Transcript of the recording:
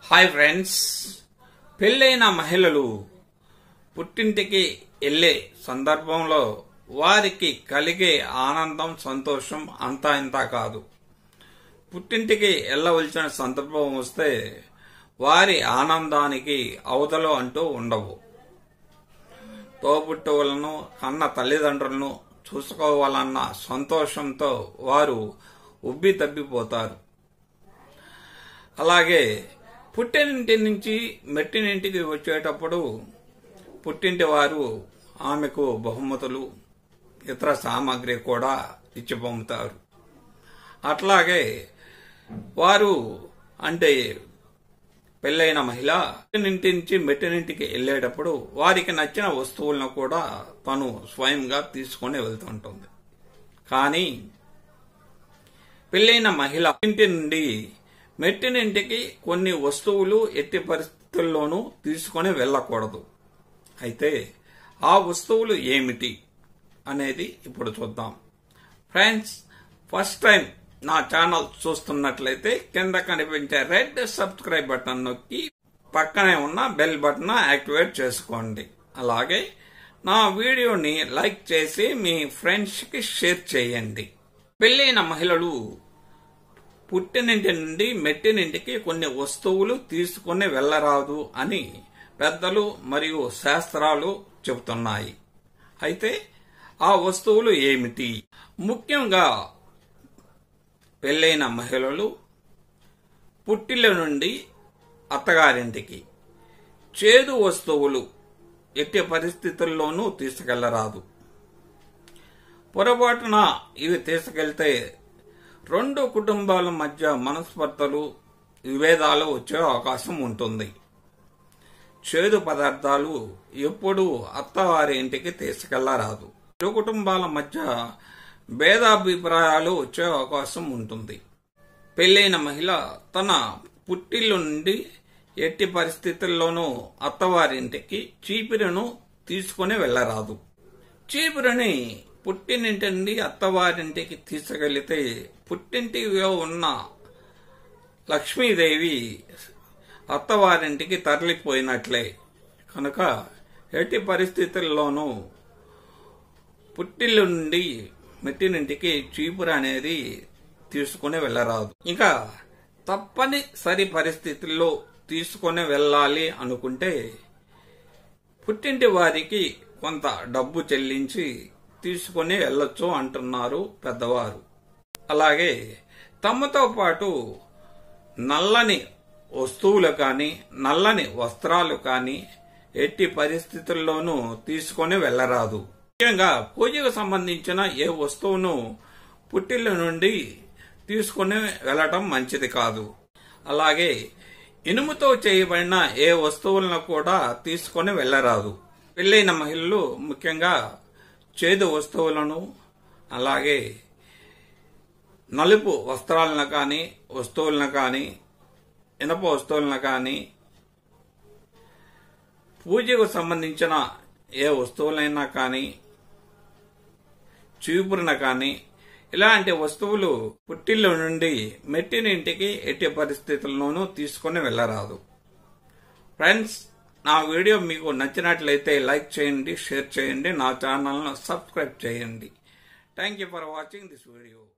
hi friends పెళ్ళైన మహిళలు పుట్టింటికి వెళ్ళే సందర్భంలో వారికి కలిగే ఆనందం సంతోషం అంతా ఇంతా కాదు పుట్టింటికి వెళ్ళవలసిన సందర్భం వస్తే వారి ఆనందానికి అవతలు అంటూ ఉండవు తోబుట్టువులను కన్న తల్లిదండ్రులను చూసుకోవాలన్న సంతోషంతో వారు ఉబ్బి తబ్బిపోతారు అలాగే పుట్టినింటి నుంచి మెట్టినింటికి వచ్చేటప్పుడు పుట్టింటి వారు ఆమెకు బహుమతులు ఇతర సామాగ్రి కూడా ఇచ్చి పంపుతారు అట్లాగే వారు అంటే పెళ్ళైన మహిళ ఇంటి నుంచి మెట్టినింటికి వెళ్ళేటప్పుడు వారికి నచ్చిన వస్తువులను కూడా తను స్వయంగా తీసుకొని వెళ్తుంటుంది కానీ పెళ్ళైన మహిళ ఇంటి నుండి మెట్టినింటికి కొన్ని వస్తువులు ఎట్టి పరిస్థితుల్లోనూ తీసుకొని వెళ్ళకూడదు అయితే ఆ వస్తువులు ఏమిటి అనేది ఇప్పుడు చూద్దాం ఫ్రెండ్స్ ఫస్ట్ టైం నా ఛానల్ చూస్తున్నట్లయితే కింద కనిపించే రెడ్ సబ్స్క్రైబ్ బటన్ నొక్కి పక్కనే ఉన్న బెల్ బటన్ యాక్టివేట్ చేసుకోండి అలాగే నా వీడియోని లైక్ చేసి మీ ఫ్రెండ్స్కి షేర్ చేయండి పెళ్ళైన మహిళలు పుట్టినింటి నుండి మెట్టినింటికి కొన్ని వస్తువులు తీసుకుని వెళ్ళరాదు అని పెద్దలు మరియు శాస్త్రాలు చెబుతున్నాయి అయితే ఆ వస్తువులు ఏమిటి ముఖ్యంగా పెళ్ళైన మహిళలు పుట్టిల నుండి అత్తగారింటికి చేదు వస్తువులు ఎట్టి పరిస్థితుల్లోనూ తీసుకెళ్లరాదు పొరపాటున ఇవి తీసుకెళ్తే రెండు కుటుంబాల మధ్య మనస్పర్ధలు విభేదాలు వచ్చే అవకాశం ఉంటుంది చేదు పదార్థాలు ఎప్పుడూ అత్తవారి ఇంటికి తీసుకెళ్లరాదు ఇరు కుటుంబాల మధ్య భేదాభిప్రాయాలు వచ్చే అవకాశం ఉంటుంది పెళ్ళైన మహిళ తన పుట్టిల్లు నుండి ఎట్టి పరిస్థితుల్లోనూ అత్తవారింటికి చీపిరను తీసుకుని వెళ్ళరాదు చీపురని పుట్టినింటి నుండి అత్తవారింటికి తీసుకెళ్తే పుట్టింటిలో ఉన్న లక్ష్మీదేవి అత్తవారింటికి తరలిపోయినట్లే కనుక ఎట్టి పరిస్థితుల్లోనూ పుట్టిల్లు నుండి మెట్టినింటికి చీపుర అనేది తీసుకుని వెళ్ళరాదు ఇంకా తప్పనిసరి పరిస్థితుల్లో తీసుకుని వెళ్ళాలి అనుకుంటే పుట్టింటి వారికి కొంత డబ్బు చెల్లించి తీసుకుని వెళ్ళొచ్చు అంటున్నారు పెద్దవారు అలాగే తమతో పాటు నల్లని వస్తువులు కానీ నల్లని వస్త్రాలు కానీ ఎట్టి పరిస్థితుల్లోనూ తీసుకొని వెళ్ళరాదు ముఖ్యంగా పూజకు సంబంధించిన ఏ వస్తువును పుట్టిళ్ళ నుండి తీసుకుని వెళ్ళటం మంచిది కాదు అలాగే ఇనుముతో చేయబడిన ఏ వస్తువులను కూడా తీసుకొని వెళ్ళరాదు పెళ్ళైన మహిళలు ముఖ్యంగా చేదు వస్తువులను అలాగే నలుపు వస్త్రాలను కానీ వస్తువులను కానీ ఇనప వస్తువులను కానీ పూజకు సంబంధించిన ఏ వస్తువులైనా కానీ చీపురున కానీ ఇలాంటి వస్తువులు పుట్టిల్లు నుండి మెట్టినింటికి ఎట్టి పరిస్థితుల్లోనూ తీసుకుని వెళ్ళరాదు ఫ్రెండ్స్ నా వీడియో మీకు నచ్చినట్లయితే లైక్ చేయండి షేర్ చేయండి నా ఛానల్ను సబ్స్క్రైబ్ చేయండి thank you for watching this video